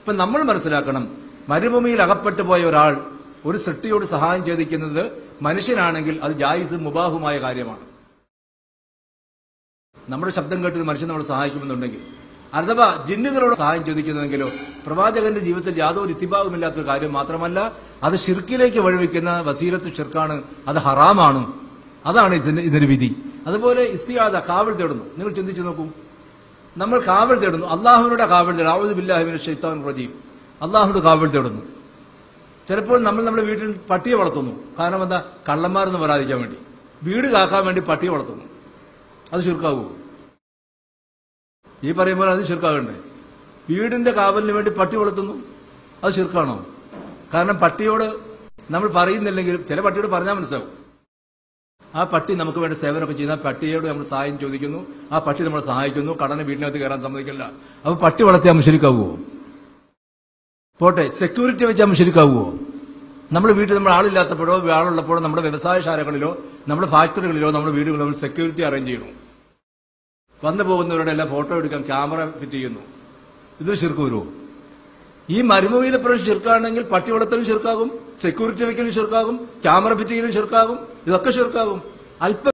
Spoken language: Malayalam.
ഇപ്പൊ നമ്മൾ മനസ്സിലാക്കണം മരുഭൂമിയിൽ അകപ്പെട്ടു പോയ ഒരാൾ ഒരു സൃഷ്ടിയോട് സഹായം ചോദിക്കുന്നത് മനുഷ്യനാണെങ്കിൽ അത് ജായിസും മുബാഹുമായ കാര്യമാണ് നമ്മുടെ ശബ്ദം കേട്ട് മനുഷ്യൻ നമ്മളെ സഹായിക്കുമെന്നുണ്ടെങ്കിൽ അഥവാ ജിന്നുകളോട് സഹായം ചോദിക്കുന്നെങ്കിലോ പ്രവാചകന്റെ ജീവിതത്തിൽ യാതൊരു ഇത്തിഭാവമില്ലാത്ത കാര്യം മാത്രമല്ല അത് ഷിർക്കിലേക്ക് വഴിവെക്കുന്ന വസീലത്ത് ഷിർക്കാണ് അത് ഹറാമാണ് അതാണ് ഇതിന്റെ ഇതിന്റെ വിധി അതുപോലെ ഇസ്തിയാദ കാവൽ തേടുന്നു നിങ്ങൾ ചിന്തിച്ചു നോക്കൂ നമ്മൾ കാവൽ തേടുന്നു അള്ളാഹുവിനോട് കാവൽ തേടുന്നു ഔദു ബില്ലാഹിമിന് ഷെയ്ത്താൻ റജീം അള്ളാഹുനോട് കാവൽ തേടുന്നു ചിലപ്പോൾ നമ്മൾ നമ്മുടെ വീട്ടിൽ പട്ടിയെ വളർത്തുന്നു കാരണം എന്താ കള്ളന്മാരെന്ന് വരാതിരിക്കാൻ വേണ്ടി വീട് കാക്കാൻ വേണ്ടി പട്ടിയെ വളർത്തുന്നു അത് ചുരുക്കാവൂ ഈ പറയുമ്പോൾ അത് ചുരുക്കാകണ്ടേ വീടിന്റെ കാവലിന് വേണ്ടി പട്ടി വളർത്തുന്നു അത് ചുരുക്കാണോ കാരണം പട്ടിയോട് നമ്മൾ പറയുന്നില്ലെങ്കിലും ചില പട്ടിയോട് പറഞ്ഞാൽ മനസ്സിലാവും ആ പട്ടി നമുക്ക് വേണ്ട സേവനമൊക്കെ ചെയ്യുന്ന പട്ടിയോട് നമ്മൾ സഹായം ചോദിക്കുന്നു ആ പട്ടി നമ്മളെ സഹായിക്കുന്നു കടന് വീടിനകത്ത് കയറാൻ സമ്മതിക്കില്ല അപ്പൊ പട്ടി വളർത്തിയാൽ മുഷരിക്കാവുമോ പോട്ടെ സെക്യൂരിറ്റി വെച്ചാൽ മുഷരിക്കാവുമോ നമ്മുടെ വീട്ടിൽ നമ്മൾ ആളില്ലാത്തപ്പോഴോ ആളുള്ളപ്പോഴോ നമ്മുടെ വ്യവസായശാലകളിലോ നമ്മുടെ ഫാക്ടറികളിലോ നമ്മുടെ വീടുകളിലോ നമ്മൾ സെക്യൂരിറ്റി അറേഞ്ച് ചെയ്യണം വന്നു പോകുന്നവരുടെ എല്ലാം ഫോട്ടോ എടുക്കാൻ ക്യാമറ ഫിറ്റ് ചെയ്യുന്നു ഇത് ശിർക്കൂരുവോ ഈ മരുഭൂമിയിലെ പ്രശ്നം ചെറുക്കാണെങ്കിൽ പട്ടി വളർത്തലും ചെറുക്കാകും സെക്യൂരിറ്റി വെക്കലും ചെറുക്കാകും ക്യാമറ ഫിറ്റ് ചെയ്യലും ചെറുക്കാകും ഇതൊക്കെ ചെറുക്കാകും അല്പ